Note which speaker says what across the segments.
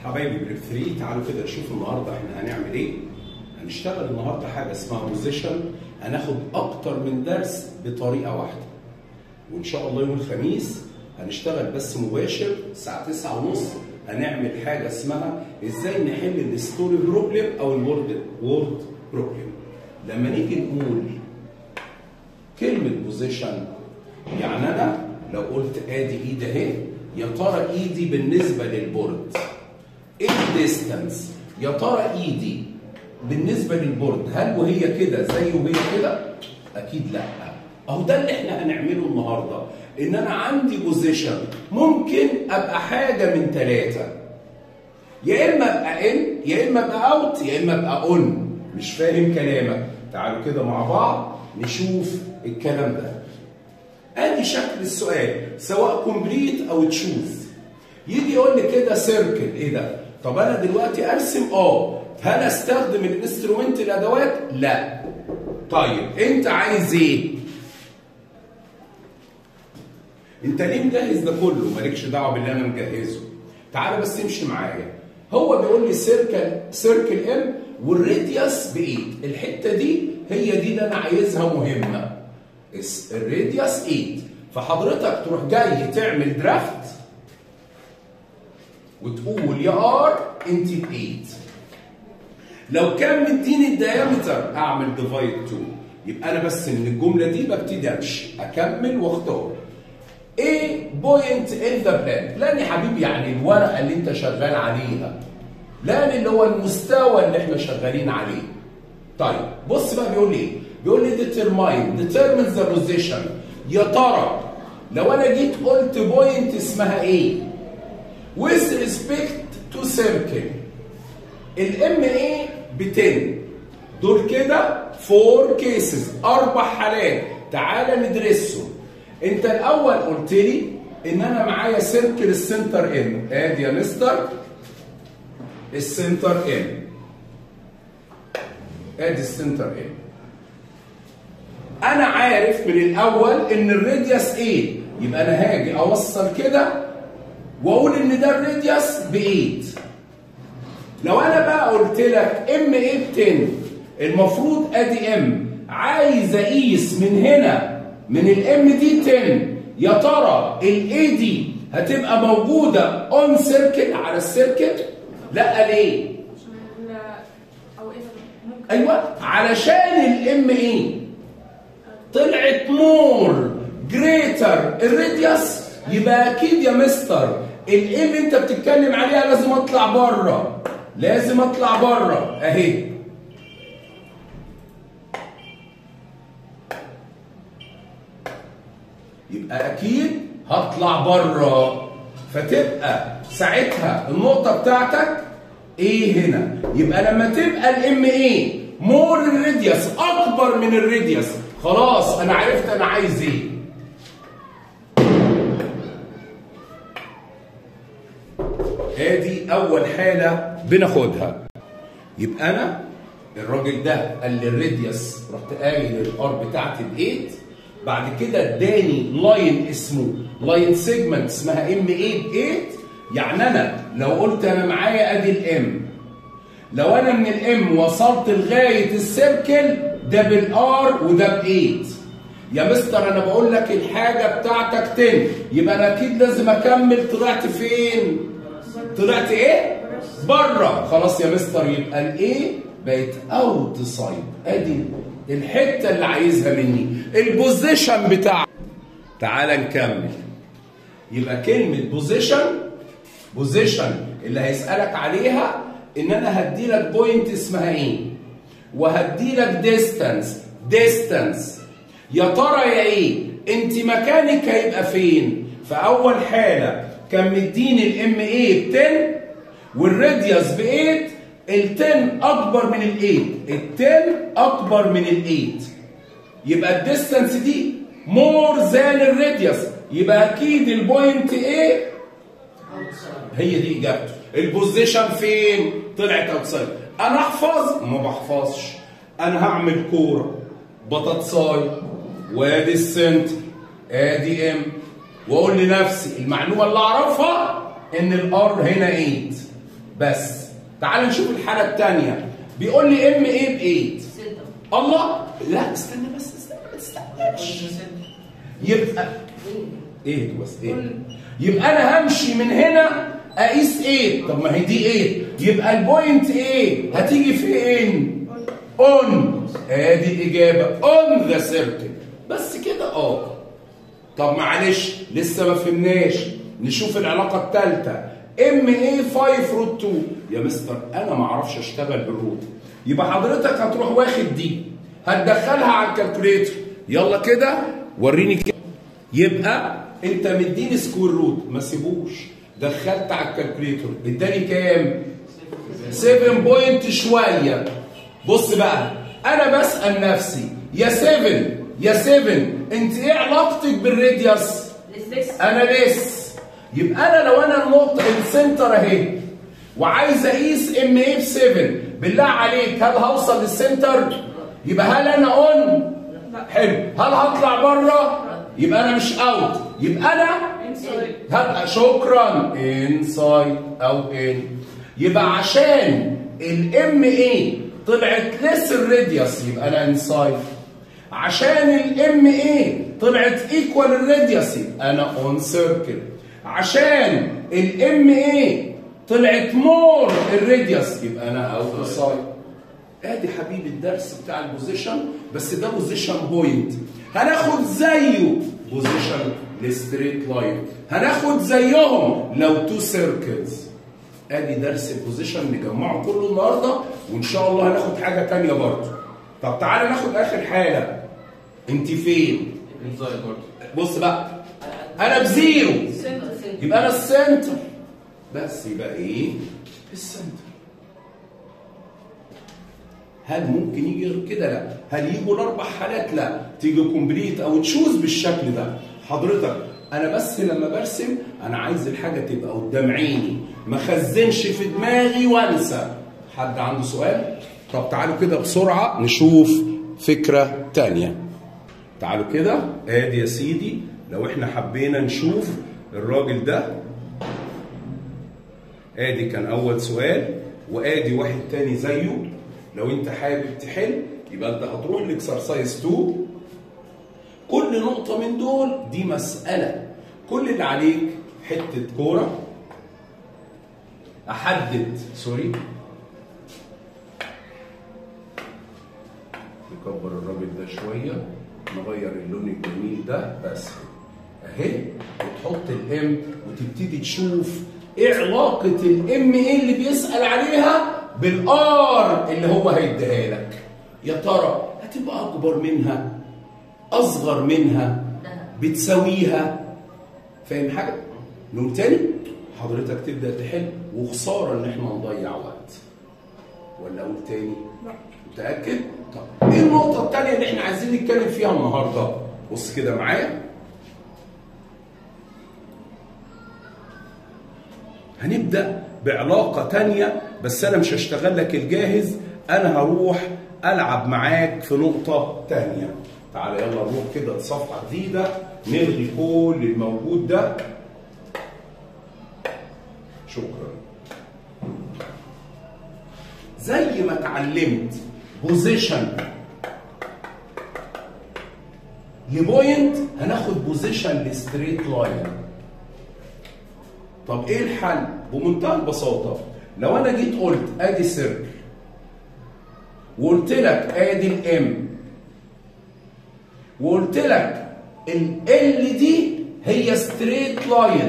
Speaker 1: حبايبي بريك 3 تعالوا كده نشوف النهارده احنا هنعمل ايه هنشتغل النهارده حاجه اسمها بوزيشن هناخد اكتر من درس بطريقه واحده وان شاء الله يوم الخميس هنشتغل بس مباشر الساعه 9 ونص هنعمل حاجه اسمها ازاي نحل الستوري بروبلم او الورد وورد بروبلم لما نيجي نقول كلمه بوزيشن يعني انا لو قلت ادي ايد اهي يا ترى ايدي بالنسبه للبورد ايه الديستانس يا ترى ايدي بالنسبه للبورد هل وهي كده زي وهي كده اكيد لا اهو ده اللي احنا هنعمله النهارده ان انا عندي بوزيشن ممكن ابقى حاجه من ثلاثه يا اما ابقى ان يا اما ابقى اوت يا اما ابقى اون مش فاهم كلامك تعالوا كده مع بعض نشوف الكلام ده ادي شكل السؤال سواء كومبليت او تشوز يجي يقول لي كده سيركل ايه ده طب انا دلوقتي ارسم اه هل استخدم الانسترومنت الادوات لا طيب انت عايز ايه انت ليه مجهز ده كله مالكش دعوه باللي انا مجهزه تعالى بس امشي معايا هو بيقول لي سيركل سيركل ام والراديوس بايد الحته دي هي دي اللي انا عايزها مهمه الراديوس 8 فحضرتك تروح جاي تعمل درافت وتقول يا ار انت ب 8 لو كان مديني الديامتر اعمل ديفايد 2 يبقى انا بس من الجمله دي ببتدي امشي اكمل واختار ايه بوينت ان ذا بلان بلان يا حبيبي يعني الورقه اللي انت شغال عليها بلان اللي هو المستوى اللي احنا شغالين عليه طيب بص بقى بيقول لي ايه بيقول لي determine determine the position يا ترى لو انا جيت قلت بوينت اسمها ايه with respect to circle الام ايه ب 10 دول كده فور كيسز اربع حالات تعالى ندرسهم انت الاول قلت لي ان انا معايا سيركل السنتر ام ادي يا مستر السنتر ام ادي السنتر ام انا عارف من الاول ان الراديوس ايه يبقى انا هاجي اوصل كده واقول ان ده الراديوس ب 8 لو انا بقى قلت لك ام ايه ب 10 المفروض ادي ام عايز اقيس من هنا من الام دي 10 يا ترى الاي دي هتبقى موجوده اون سيركل على السيركل لا ليه
Speaker 2: عشان او ايه ممكن
Speaker 1: ايوه علشان الام ايه طلعت مور جريتر الراديوس يبقى اكيد يا مستر الام انت بتتكلم عليها لازم اطلع بره لازم اطلع بره اهي يبقى اكيد هطلع بره فتبقى ساعتها النقطه بتاعتك ايه هنا يبقى لما تبقى الام ايه مور الراديوس اكبر من الراديوس خلاص انا عرفت انا عايز ايه ادي اول حاله بناخدها يبقى انا الراجل ده قال لي الراديوس رحت قايل الار بتاعتي ب 8 بعد كده اداني لاين اسمه لاين سيجمنت اسمها ام 8 ب 8 يعني انا لو قلت انا معايا ادي الام لو انا من الام وصلت لغايه السيركل ده بالار وده ب 8 يا مستر انا بقول لك الحاجه بتاعتك 10 يبقى انا اكيد لازم اكمل طلعت فين؟ طلعت ايه؟ بره خلاص يا مستر يبقى الايه بقت اوت سايد ادي الحته اللي عايزها مني البوزيشن بتاع تعال نكمل يبقى كلمه بوزيشن بوزيشن اللي هيسالك عليها ان انا هدي لك بوينت اسمها ايه وهدي لك ديستانس ديستانس يا ترى يا ايه انت مكانك هيبقى فين في اول حاله كان مديني الام ايه ب 10 والراديوس ب 8 ال 10 اكبر من ال 8 ال 10 اكبر من ال 8 يبقى الديستانس دي مور ذان الراديوس يبقى اكيد البوينت ايه هي دي اجابته البوزيشن فين طلعت اوتسايد انا احفظ ما بحفظش انا هعمل كوره بطاطساي وادي السنتر ادي ام واقول لنفسي المعلومه اللي اعرفها ان الار هنا 8 بس تعال نشوف الحاله الثانيه بيقول لي ام ايه ب 8
Speaker 3: ستة
Speaker 1: الله لا استنى بس استنى ما تستعجلش يبقى ايه بس ايه يبقى انا همشي من هنا اقيس ايه طب ما هي دي ايه يبقى البوينت ايه هتيجي فين اون ادي الاجابه اون ذا سيركل بس كده اه طب معلش لسه ما فهمناش نشوف العلاقه الثالثه ام ايه 5 روت 2 يا مستر انا ما اعرفش اشتغل بالروت يبقى حضرتك هتروح واخد دي هتدخلها على الكالكوليتر يلا كده وريني كده يبقى انت مديني سكوير روت ما سيبوش دخلت على الكالكوليتر اداني كام 7 بوينت شويه بص بقى انا بسال نفسي يا 7 يا 7 انت ايه علاقتك بالراديوس
Speaker 3: للسكس
Speaker 1: انا لس يبقى انا لو انا النقطه السنتر اهي وعايز اقيس ام ايه ب 7 بالله عليك هل هوصل للسنتر يبقى هل انا اون حلو هل هطلع بره يبقى انا مش اوت يبقى انا
Speaker 2: انسايد
Speaker 1: هبقى شكرا انسايد او ان يبقى عشان الام اي طلعت ليس الراديوس يبقى انا انسايد عشان الام اي طلعت ايكوال الراديوس يبقى انا اون سيركل عشان الام اي طلعت مور الراديوس يبقى انا اوت سايد ادي حبيبي الدرس بتاع البوزيشن بس ده بوزيشن بوينت هناخد زيه بوزيشن للستريت لاين هناخد زيهم لو تو سيركلز ادي درس البوزيشن نجمعه كله النهارده وان شاء الله هناخد حاجه تانية برضه طب تعالى ناخد اخر حاله انت فين
Speaker 4: انزايد برضه
Speaker 1: بص بقى انا بزيرو
Speaker 3: سنتر
Speaker 1: يبقى انا السنتر بس يبقى ايه السنتر هل ممكن يجي غير كده لا هل يجوا الاربع حالات لا تيجي كومبليت او تشوز بالشكل ده حضرتك انا بس لما برسم انا عايز الحاجه تبقى قدام عيني ما خزنش في دماغي وانسى حد عنده سؤال طب تعالوا كده بسرعه نشوف فكره تانية تعالوا كده ادي يا سيدي لو احنا حبينا نشوف الراجل ده ادي كان اول سؤال وادي واحد تاني زيه لو انت حابب تحل يبقى انت هتروح لاكسرسايز 2 كل نقطة من دول دي مسألة كل اللي عليك حتة كورة أحدد سوري نكبر الراجل ده شوية نغير اللون الجميل ده بس اهي وتحط الام وتبتدي تشوف ايه علاقة الام ايه اللي بيسأل عليها بالار اللي هو هيديها لك يا ترى هتبقى اكبر منها اصغر منها بتساويها فاهم حاجة؟ نقول تاني حضرتك تبدأ تحل وخسارة ان احنا نضيع وقت ولا اقول تاني؟
Speaker 2: لا
Speaker 1: متأكد؟ طب ايه النقطة التانية اللي احنا عايزين نتكلم فيها النهاردة؟ بص كده معايا هنبدأ بعلاقة تانية بس أنا مش هشتغل لك الجاهز أنا هروح ألعب معاك في نقطة تانية تعالى يلا نروح كده لصفحة جديدة نلغي كل الموجود ده شكرا زي ما اتعلمت بوزيشن لبوينت هناخد بوزيشن لستريت لاين طب ايه الحل بمنتهى البساطه لو انا جيت قلت ادي سيركل وقلت لك ادي الام وقلت لك ال دي هي ستريت لاين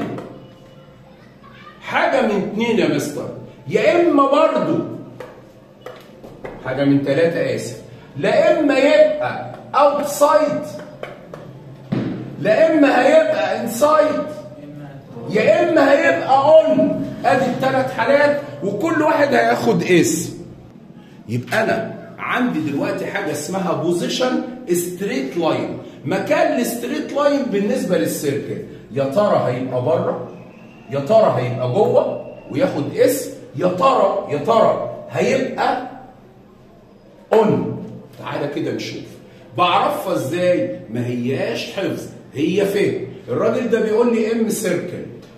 Speaker 1: حاجه من اتنين يا مستر يا اما برضو حاجه من ثلاثه اسف لا اما يبقى اوتسايد لا اما هيبقى انسايد يا اما هيبقى اون ادي الثلاث حالات وكل واحد هياخد اسم يبقى انا عندي دلوقتي حاجه اسمها بوزيشن ستريت لاين مكان الستريت لاين بالنسبه للسيركل يا ترى هيبقى بره يا ترى هيبقى جوه وياخد اسم يا ترى يا ترى هيبقى اون تعالى كده نشوف بعرفها ازاي ما هياش حفظ هي فهم الراجل ده بيقول لي ام سيركل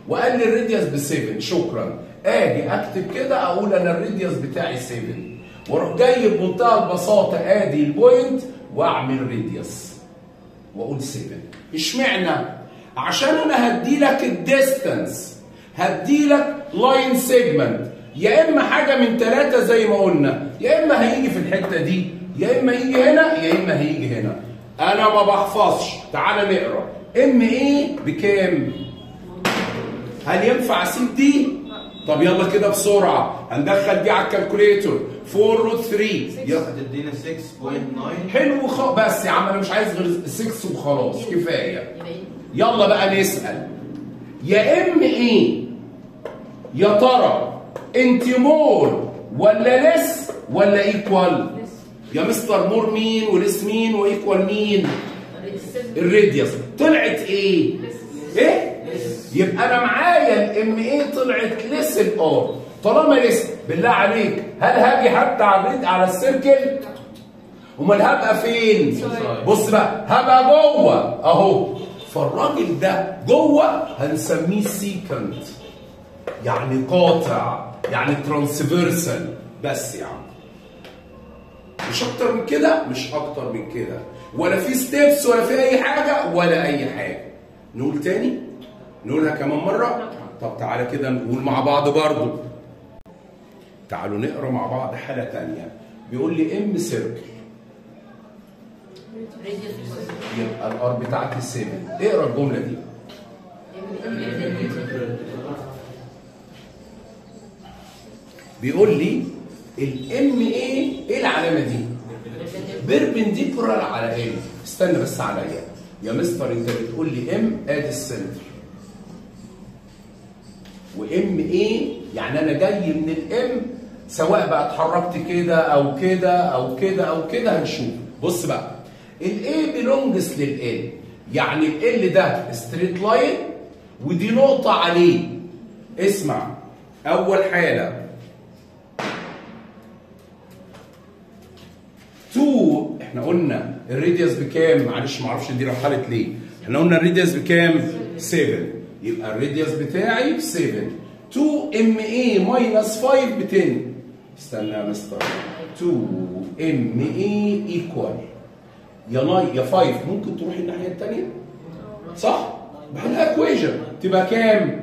Speaker 1: وقال لي الراديوس ب 7 شكرا اجي اكتب كده اقول انا الراديوس بتاعي 7 واروح جاي بمنتهى البساطه ادي البوينت واعمل راديوس واقول 7 اشمعنى عشان انا هدي لك الديستانس هدي لك لاين سيجمنت يا اما حاجه من ثلاثه زي ما قلنا يا اما هيجي في الحته دي يا اما يجي هنا يا اما هيجي هنا انا ما بحفظش تعال نقرا ام ايه بكام هل ينفع اسيب دي طب يلا كده بسرعه هندخل دي على الكالكوليتور 4 روت 3 يلا
Speaker 3: هتدينا 6.9
Speaker 1: حلو خ... بس يا عم انا مش عايز غير 6 وخلاص كفايه يلا بقى نسال يا ام ايه يا ترى انت مور ولا لس ولا ايكوال يا مستر مور مين ولس مين وايكوال مين الراديوس طلعت ايه ايه يبقى انا معايا الام ايه طلعت لس الار طالما لس بالله عليك هل هاجي حتى على الريد على السيركل امال هبقى فين بص بقى هبقى جوه اهو فالراجل ده جوه هنسميه سيكنت يعني قاطع يعني ترانسفيرسال بس يا عم مش اكتر من كده مش اكتر من كده ولا في ستيبس ولا في اي حاجه ولا اي حاجه نقول تاني نقولها كمان مره طب تعالى كده نقول مع بعض برضو تعالوا نقرا مع بعض حاله تانية بيقول لي ام سيركل يبقى الار بتاعتي 7 اقرا الجمله دي بيقول لي الام ايه ايه العلامه دي بيربنديكولار على ام استنى بس عليا يا مستر انت بتقول لي ام ادي السنتر وام ايه يعني انا جاي من الام سواء بقى اتحركت كده او كده او كده او كده هنشوف بص بقى الاي بيلونجز للال يعني ال ده ستريت لاين ودي نقطه عليه اسمع اول حاله 2 احنا قلنا الراديوس بكام معلش ما اعرفش دي رحلت ليه احنا قلنا الراديوس بكام 7 يبقى الراديوس بتاعي ب 7 2 ام اي ماينس 5 ب 10 استنى يا مستر 2 ام اي ايكوال يا ناي يا 5 ممكن تروح الناحيه الثانيه صح بحلها اكويجن تبقى كام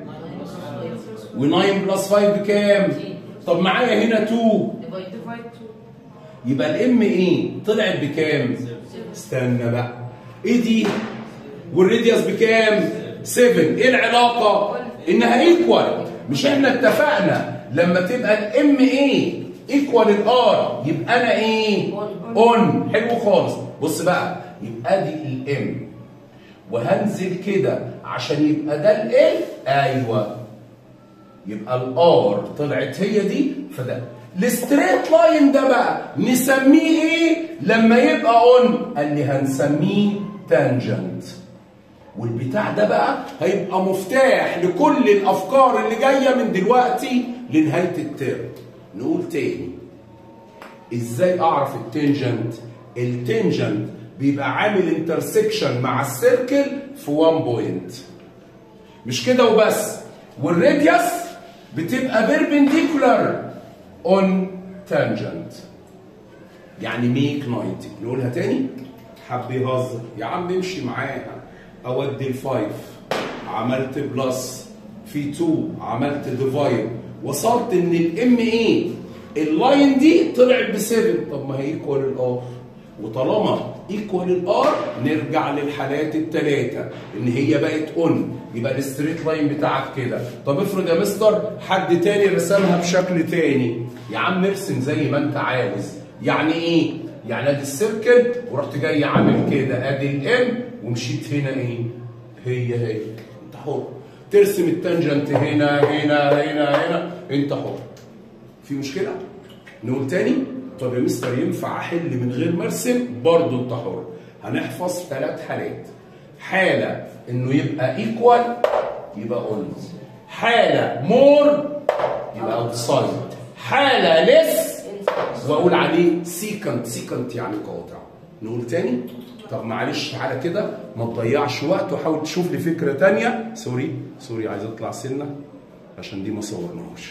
Speaker 1: و9 بلس 5 بكام طب معايا هنا 2
Speaker 2: ديفايد 2
Speaker 1: يبقى الام ايه طلعت بكام استنى بقى ايه دي والراديوس بكام 7 ايه العلاقه انها ايكوال مش احنا اتفقنا لما تبقى الام ايه ايكوال الار يبقى انا ايه اون حلو خالص بص بقى يبقى دي الام وهنزل كده عشان يبقى ده ال ايوه يبقى الار طلعت هي دي فده الستريت لاين ده بقى نسميه ايه لما يبقى اون قال لي هنسميه تانجنت والبتاع ده بقى هيبقى مفتاح لكل الافكار اللي جايه من دلوقتي لنهايه الترم نقول تاني ازاي اعرف التنجنت التنجنت بيبقى عامل انترسكشن مع السيركل في 1 بوينت مش كده وبس والراديوس بتبقى بيربنديكولار اون تانجنت يعني ميك 90 نقولها تاني حب يهزر يا عم امشي معاها اودي الفايف عملت بلس في 2 عملت ديفايد وصلت ان الام ايه اللاين دي طلعت ب 7 طب ما هي ايكوال الار وطالما ايكوال الار نرجع للحالات الثلاثه ان هي بقت اون يبقى الستريت لاين بتاعك كده طب افرض يا مستر حد تاني رسمها بشكل تاني يا عم ارسم زي ما انت عاوز يعني ايه يعني ادي السيركل ورحت جاي عامل كده ادي الام ومشيت هنا ايه هي هي انت حر ترسم التانجنت هنا هنا هنا هنا انت حر في مشكله نقول تاني طب يا مستر ينفع احل من غير ما ارسم برضه انت حر هنحفظ ثلاث حالات حاله انه يبقى ايكوال يبقى اون حاله مور يبقى اوتسايد حاله ليس واقول عليه سيكنت سيكنت يعني قاطع نقول تاني طب معلش تعالى كده ما تضيعش وقت وحاول تشوف لي فكره تانية سوري سوري عايز اطلع سنه عشان دي ما صورناهوش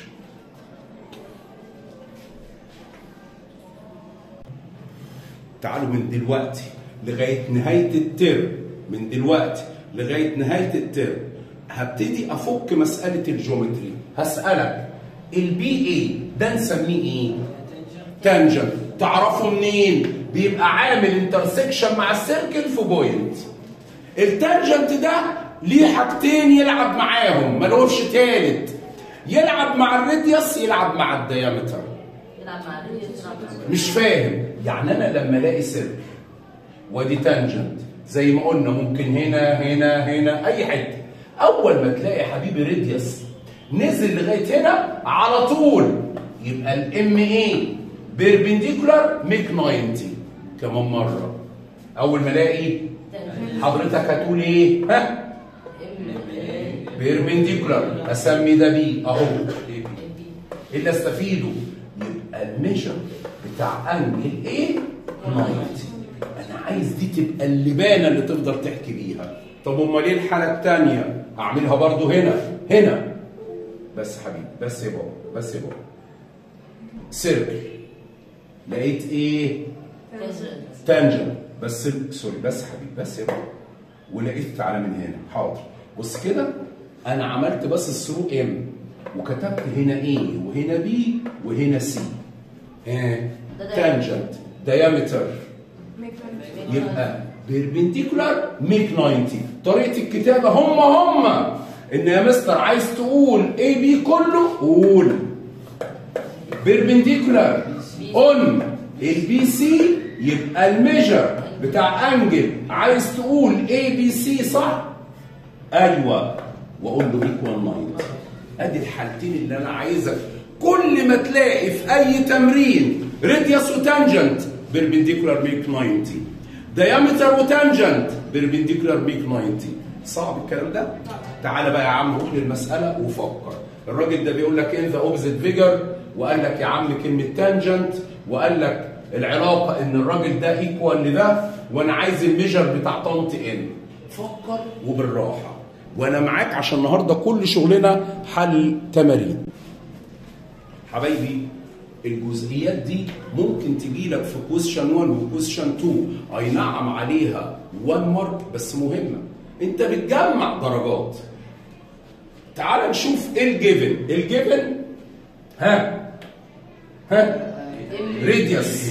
Speaker 1: تعالوا من دلوقتي لغايه نهايه الترم من دلوقتي لغايه نهايه الترم هبتدي افك مساله الجيومتري هسالك البي اي ده نسميه ايه؟ تانجنت تعرفه منين؟ بيبقى عامل انترسكشن مع السيركل في بوينت التانجنت ده ليه حاجتين يلعب معاهم ملوش تالت يلعب مع الراديوس يلعب مع الديامتر
Speaker 4: يلعب مع الريديوس يلعب مع
Speaker 1: مش فاهم يعني انا لما الاقي سيركل وادي تانجنت زي ما قلنا ممكن هنا هنا هنا اي حته اول ما تلاقي حبيبي راديوس نزل لغايه هنا على طول يبقى الام اي بيربنديكولار ميك 90 كمان مره اول ما الاقي حضرتك هتقول ايه ها بيربنديكولار اسمي ده بي اهو ايه اللي استفيده يبقى الميجر بتاع انجل ايه 90 انا عايز دي تبقى اللبانه اللي تفضل تحكي بيها طب امال ايه الحاله الثانيه اعملها برضو هنا هنا بس حبيبي بس يا بابا بس يا بابا سيركل لقيت ايه تانجن بس سوري بس حبيبي بس يا بابا ولقيت تعالى من هنا حاضر بص كده انا عملت بس الثرو ام وكتبت هنا ايه وهنا بي وهنا سي ها تانجنت دايمتر يبقى بيربنديكولار ميك 90 طريقه الكتابه هم هم ان يا مستر عايز تقول اي بي كله قول بيربنديكولار اون البي سي يبقى الميجر بتاع انجل عايز تقول اي بي سي صح ايوه واقول له ايكوال 90 ادي الحالتين اللي انا عايزك كل ما تلاقي في اي تمرين راديوس وتانجنت بيربنديكولار ميك 90 دايمتر وتانجنت بيربنديكولار ميك 90 صعب الكلام ده تعالى بقى يا عم روح للمساله وفكر الراجل ده بيقول لك ان ذا اوبزيت فيجر وقال لك يا عم كلمه تانجنت وقال لك العلاقه ان الراجل ده ايكوال لده وانا عايز الميجر بتاع طنط ان فكر وبالراحه وانا معاك عشان النهارده كل شغلنا حل تمارين حبايبي الجزئيات دي ممكن تجي لك في كويشن 1 وكويشن 2 اي نعم عليها 1 مارك بس مهمه انت بتجمع درجات تعال نشوف ايه الجيفن الجيفن ها ها راديوس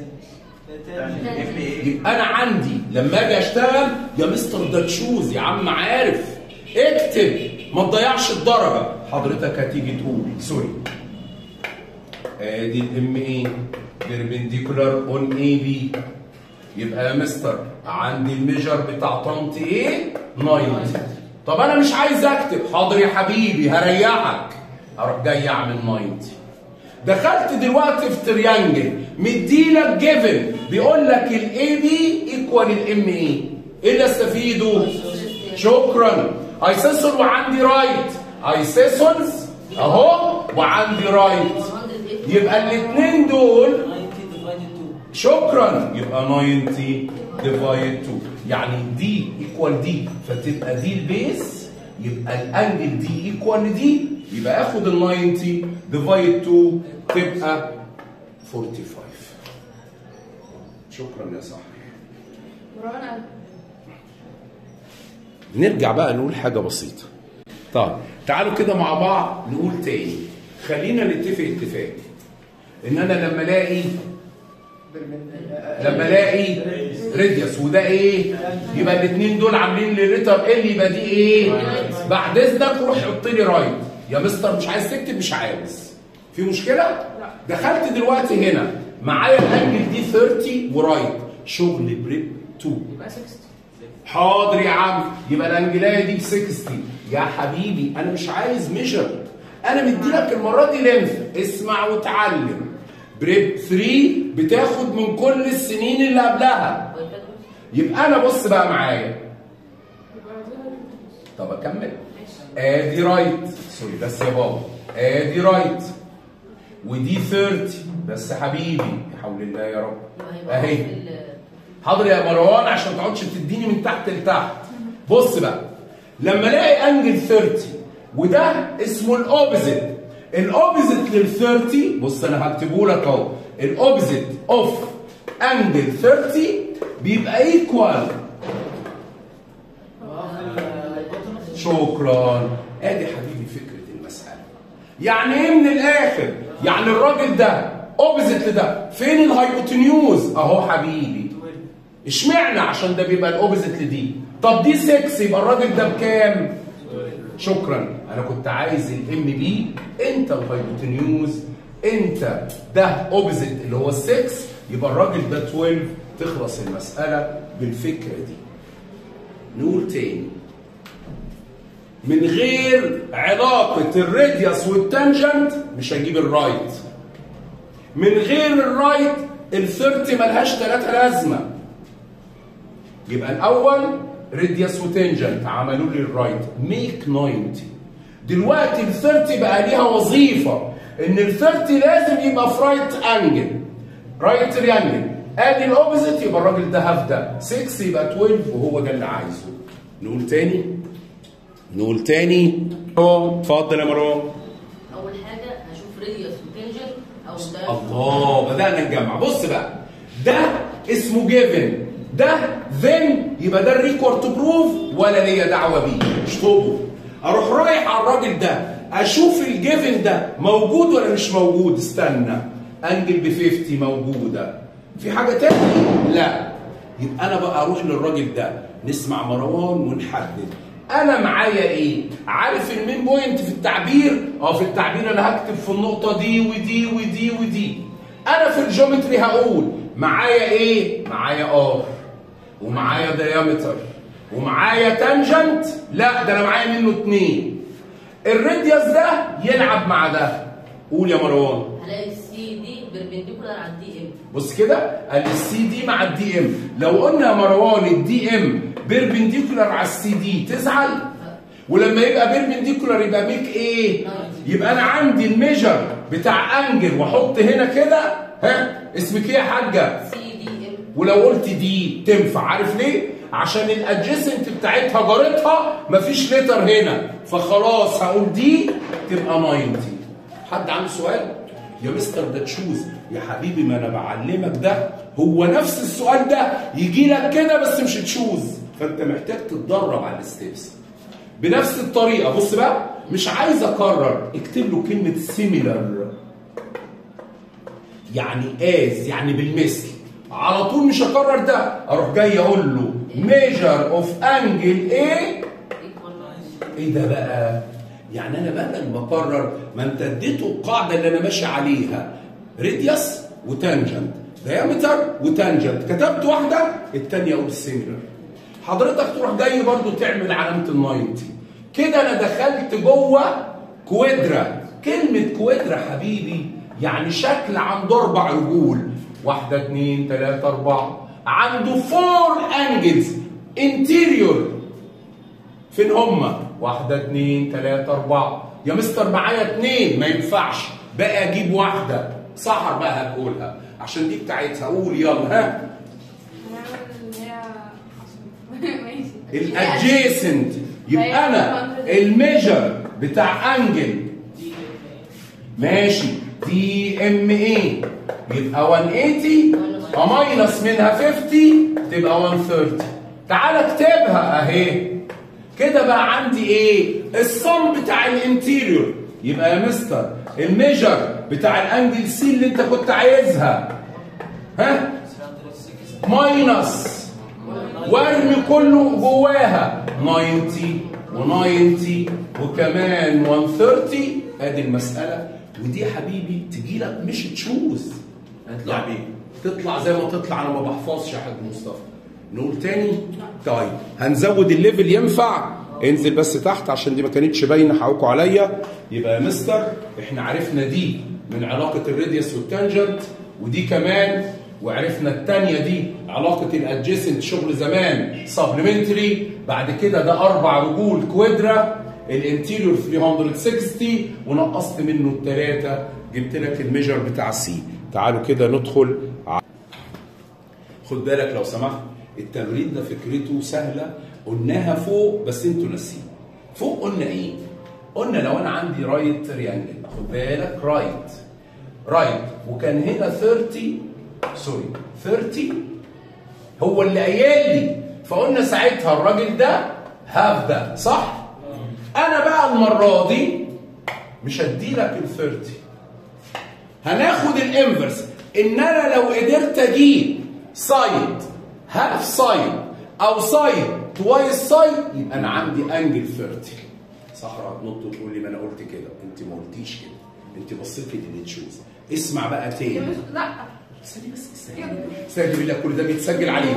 Speaker 1: يبقى انا عندي لما اجي اشتغل يا مستر ده تشوز يا عم عارف اكتب ما تضيعش الدرجه حضرتك هتيجي تقول سوري ادي الام اي بيربنديكولار اون اي بي يبقى يا مستر عندي الميجر بتاع طنط ايه 90 طب انا مش عايز اكتب حاضر يا حبيبي هريحك اروح جاي اعمل 90 دخلت دلوقتي في تريانجل مديلك جيفن بيقول لك الاي بي ايكوال الام اي ايه اللي استفيده؟ شكرا ايسيسون وعندي رايت ايسيسونز اهو وعندي رايت يبقى الاثنين دول
Speaker 4: 90 divided 2
Speaker 1: شكرا يبقى 90 ديفايد 2 يعني دي ايكوال دي فتبقى دي البيس يبقى الانجل دي ايكوال دي يبقى اخد ال 90 ديفايد 2 تبقى 45 شكرا يا صاحبي
Speaker 2: مروان
Speaker 1: نرجع بقى نقول حاجه بسيطه طيب تعالوا كده مع بعض نقول تاني خلينا نتفق اتفاق ان انا لما الاقي لما الاقي راديوس وده ايه يبقى الاثنين دول عاملين لي ريتر ال يبقى دي ايه بعد اذنك روح حط لي رايت يا مستر مش عايز تكتب مش عاوز في مشكله دخلت دلوقتي هنا معايا الانجل دي 30 ورايت شغل بريب 2
Speaker 2: يبقى 60
Speaker 1: حاضر يا عم يبقى الانجلايه دي ب 60 يا حبيبي انا مش عايز ميجر انا مديلك المره دي لينث اسمع وتعلم بريب 3 بتاخد من كل السنين اللي قبلها يبقى انا بص بقى معايا
Speaker 2: يبقى دي
Speaker 1: طب اكمل
Speaker 2: ماشي
Speaker 1: ادي رايت سوري بس يا بابا ادي رايت ودي 30 بس حبيبي يا حول الله يا رب اهي حاضر يا مروان عشان ما تقعدش تديني من تحت لتحت بص بقى لما الاقي انجل 30 وده اسمه الاوبزيت الاوبزيت لل 30 بص انا هكتبه لك اهو الاوبزيت اوف انجل 30 بيبقى ايكوال شكرا ادي حبيبي فكره المساله يعني ايه من الاخر يعني الراجل ده اوبزيت لده فين الهايبوتنيوز اهو حبيبي اشمعنى عشان ده بيبقى الاوبزيت لدي طب دي 6 يبقى الراجل ده بكام شكرا انا كنت عايز الام بي انت الهايبوتنيوز انت ده اوبزيت اللي هو 6 يبقى الراجل ده 12 تخلص المساله بالفكره دي نقول تاني من غير علاقة الراديوس والتانجنت مش هجيب الرايت من غير الرايت الثيرتي ملهاش ثلاثة لازمة يبقى الأول راديوس وتانجنت عملوا لي الرايت ميك 90 دلوقتي الثيرتي بقى ليها وظيفة إن الثيرتي لازم يبقى في رايت أنجل رايت تريانجل ادي الاوبزيت يبقى الراجل ده هاف ده 6 يبقى 12 وهو ده اللي عايزه نقول تاني نقول تاني أهو، اتفضل يا مروان
Speaker 4: اول حاجه هشوف راديوس وتنجن او ده
Speaker 1: الله بدأنا نجمع بص بقى ده اسمه جيفن ده ذن يبقى ده الريكورد تو بروف ولا ليا دعوه بيه اشطبه اروح رايح على الراجل ده اشوف الجيفن ده موجود ولا مش موجود استنى انجل ب 50 موجوده في حاجه تاني لا يبقى انا بقى اروح للراجل ده نسمع مروان ونحدد انا معايا ايه عارف المين بوينت في التعبير اه في التعبير انا هكتب في النقطه دي ودي ودي ودي انا في الجيومتري هقول معايا ايه معايا ار ومعايا دايمتر ومعايا تانجنت لا ده انا معايا منه اتنين الراديوس ده يلعب مع ده قول يا مروان
Speaker 4: هلاقي السي دي بيربنديكولار على الدي ام
Speaker 1: بص كده قال السي دي مع الدي ام لو قلنا يا مروان الدي ام بيربنديكولار على السي دي تزعل ولما يبقى بيربنديكولار يبقى ميك ايه يبقى انا عندي الميجر بتاع انجل واحط هنا كده ها اسمك ايه يا حاجه
Speaker 4: سي دي ام
Speaker 1: ولو قلت دي تنفع عارف ليه عشان الادجيسنت بتاعتها جارتها مفيش لتر هنا فخلاص هقول دي تبقى 90 حد عنده سؤال يا مستر ده تشوز يا حبيبي ما انا بعلمك ده هو نفس السؤال ده يجي لك كده بس مش تشوز فانت محتاج تتدرب على الستبس بنفس الطريقه بص بقى مش عايز اكرر اكتب له كلمه سيميلر يعني از يعني بالمثل على طول مش هكرر ده اروح جاي اقول له ميجر اوف انجل ايه ايه ده بقى يعني انا بدل ما اقرر ما انت اديته القاعده اللي انا ماشي عليها راديوس وتانجنت دايمتر وتانجنت كتبت واحده الثانيه اقول سيميلر حضرتك تروح جاي برضو تعمل علامه ال 90 كده انا دخلت جوه كوادرا كلمه كوادرا حبيبي يعني شكل عنده اربع رجول واحده اثنين ثلاثه اربعه عنده فور انجلز انتيريور فين هما؟ واحدة اتنين تلاتة أربعة يا مستر معايا اتنين ما ينفعش بقى أجيب واحدة سحر بقى هتقولها عشان دي بتاعتها قول يلا ها
Speaker 2: هنعمل اللي هي عشان- ماشي
Speaker 1: الادجيسنت يبقى أنا الميجر بتاع أنجل ماشي دي ام ايه يبقى 180 وماينس منها 50 تبقى 130 تعال اكتبها اهي كده بقى عندي ايه الصم بتاع الانتيريور يبقى يا مستر الميجر بتاع الانجل سي اللي انت كنت عايزها ها ماينس وارمي كله جواها 90 و90 وكمان 130 ادي المساله ودي يا حبيبي تجي لك مش تشوز
Speaker 3: هتطلع بيه
Speaker 1: تطلع زي ما تطلع انا ما بحفظش يا حاج مصطفى نقول تاني طيب هنزود الليفل ينفع انزل بس تحت عشان دي ما كانتش باينه حقوقوا عليا يبقى يا مستر احنا عرفنا دي من علاقه الراديوس والتانجنت ودي كمان وعرفنا الثانيه دي علاقه الادجيسنت شغل زمان سبلمنتري بعد كده ده اربع رجول كوادرا الانتيريور 360 ونقصت منه الثلاثه جبت لك الميجر بتاع سي تعالوا كده ندخل ع- خد بالك لو سمحت التمرين ده فكرته سهله قلناها فوق بس انتوا ناسيين فوق قلنا ايه قلنا لو انا عندي رايت تريانجل خد بالك رايت رايت وكان هنا 30 سوري 30 هو اللي قايل لي فقلنا ساعتها الراجل ده هاف ده صح انا بقى المره دي مش هدي لك ال 30 هناخد الانفرس ان انا لو قدرت اجيب سايد هاف سايد او سايد توايس سايد يبقى انا عندي انجل 30 صحرا هتنط وتقول لي ما انا قلت كده انت ما قلتيش كده انت بصيت لي اللي تشوز اسمع بقى
Speaker 2: يا
Speaker 1: تاني
Speaker 2: مس لا
Speaker 1: استني بس استني استني بالله كل ده بيتسجل عليك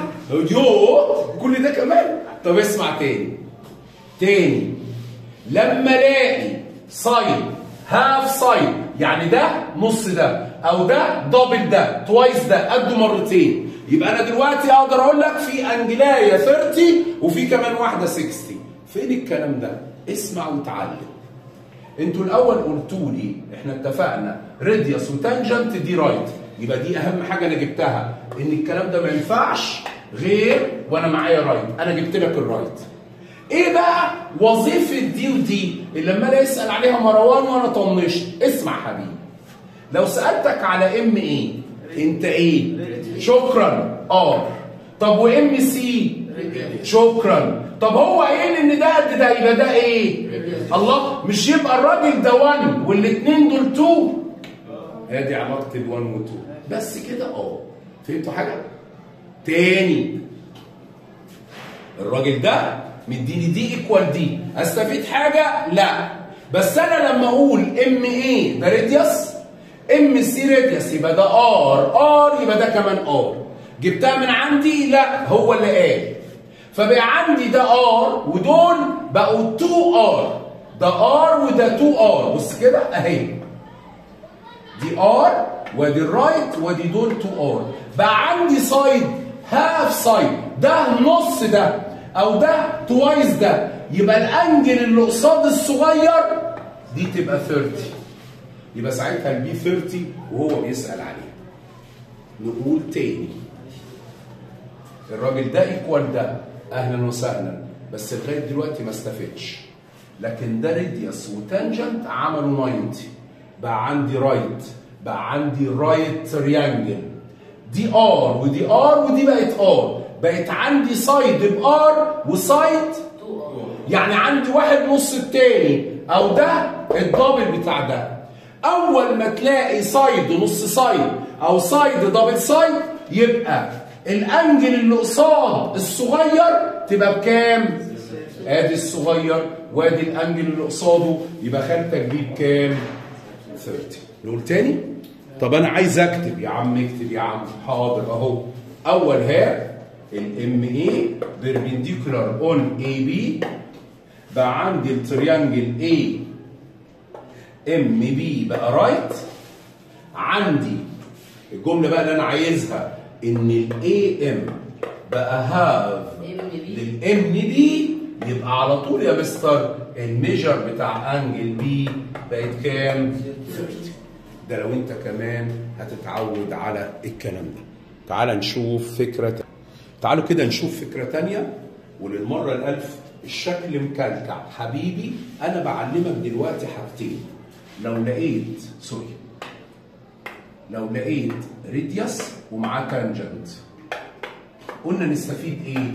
Speaker 1: يوه كل ده كمان طب اسمع تاني تاني لما الاقي سايد هاف سايد يعني ده نص ده او ده دبل ده توايس ده قده مرتين يبقى انا دلوقتي اقدر اقول لك في انجلايه 30 وفي كمان واحده 60 فين الكلام ده اسمع وتعلم انتوا الاول قلتوا لي احنا اتفقنا راديوس وتانجنت دي رايت يبقى دي اهم حاجه انا جبتها ان الكلام ده ما ينفعش غير وانا معايا رايت انا جبت لك الرايت ايه بقى وظيفه دي ودي اللي لما يسال عليها مروان وانا طنشت اسمع حبيبي لو سالتك على ام ايه انت ايه شكرا اه طب وام سي شكرا طب هو قايل ان ده قد ده يبقى ده ايه الله مش يبقى الراجل ده 1 والاثنين دول 2 ادي علاقه ال 1 و 2 بس كده اه فهمتوا حاجه تاني الراجل ده مديني دي ايكوال دي استفيد حاجه لا بس انا لما اقول ام ايه ده راديوس ام سي راديوس يبقى ده ار ار يبقى ده كمان ار جبتها من عندي لا هو اللي قال فبقى عندي ده ار ودول بقوا 2 ار ده ار وده 2 ار بص كده اهي دي ار وادي الرايت وادي دول 2 ار بقى عندي سايد هاف سايد ده نص ده او ده توايس ده يبقى الانجل اللي قصاد الصغير دي تبقى 30 يبقى ساعتها البي 30 وهو بيسال عليها نقول تاني الراجل ده ايكوال ده اهلا وسهلا بس لغايه دلوقتي ما استفدش لكن ده راديوس وتانجنت عملوا 90 بقى عندي رايت بقى عندي رايت تريانجل دي ار ودي ار ودي بقت ار بقت عندي سايد بار وسايد يعني عندي واحد نص التاني او ده الدبل بتاع ده اول ما تلاقي سايد ونص سايد او سايد دبل سايد يبقى الانجل اللي قصاد الصغير تبقى بكام ادي الصغير وادي الانجل اللي قصاده يبقى خانتك دي بكام 30 نقول تاني طب انا عايز اكتب يا عم اكتب يا عم حاضر اهو اول ها الام اي بيربنديكولار اون اي بي بقى عندي التريانجل اي ام بي بقى رايت عندي الجمله بقى اللي انا عايزها ان الاي ام بقى هاف للام بي يبقى على طول يا مستر الميجر بتاع انجل بي بقت كام 30 ده لو انت كمان هتتعود على الكلام ده تعال نشوف فكره تانية. تعالوا كده نشوف فكره تانية وللمره الالف الشكل مكلكع حبيبي انا بعلمك دلوقتي حاجتين لو لقيت سوري لو لقيت ريديوس ومعاه تانجنت قلنا نستفيد ايه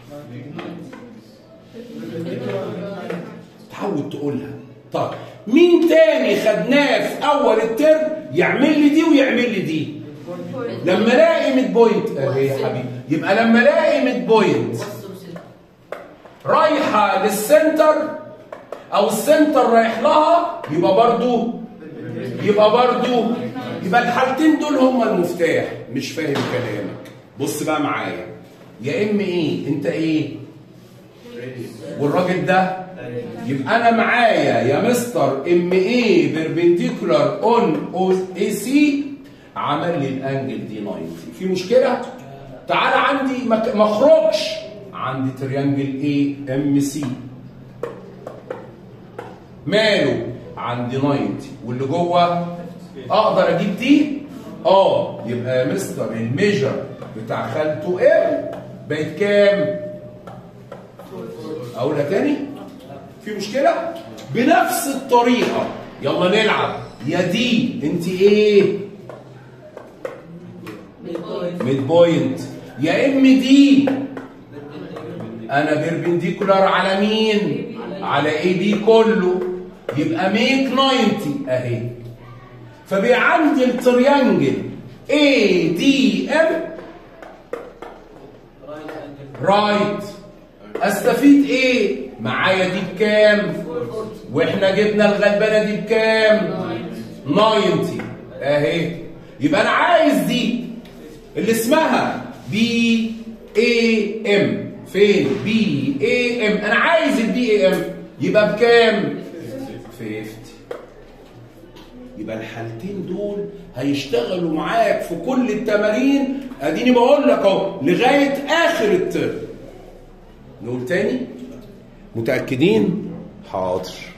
Speaker 1: تحاول تقولها طيب مين تاني خدناه في اول الترم يعمل لي دي ويعمل لي دي لما الاقي ميد بوينت اهي يا حبيبي يبقى لما الاقي ميد بوينت رايحه للسنتر او السنتر رايح لها يبقى برضو يبقى برضو يبقى الحالتين دول هما المفتاح مش فاهم كلامك بص بقى معايا يا ام ايه انت ايه والراجل ده يبقى انا معايا يا مستر ام اي بيربنديكولار اون او اي سي عمل لي الانجل دي 90 في مشكله تعال عندي ما اخرجش عندي تريانجل اي ام سي ماله عندي 90 واللي جوه اقدر اجيب دي اه يبقى يا مستر الميجر بتاع خالته ام بقت كام؟ اقولها تاني؟ في مشكلة؟ بنفس الطريقة يلا نلعب يا دي انت ايه؟ ميد بوينت يا ام دي انا بيربنديكولار على مين؟ على اي بي كله يبقى ميك 90 اهي فبقى عندي التريانجل اي دي ام رايت استفيد ايه معايا دي بكام واحنا جبنا الغلبانه دي بكام 90 اهي يبقى انا عايز دي اللي اسمها بي اي ام فين بي اي ام انا عايز البي اي ام يبقى بكام 50 يبقى الحالتين دول هيشتغلوا معاك في كل التمارين اديني بقول لك اهو لغايه اخر الترم نقول تاني متاكدين حاضر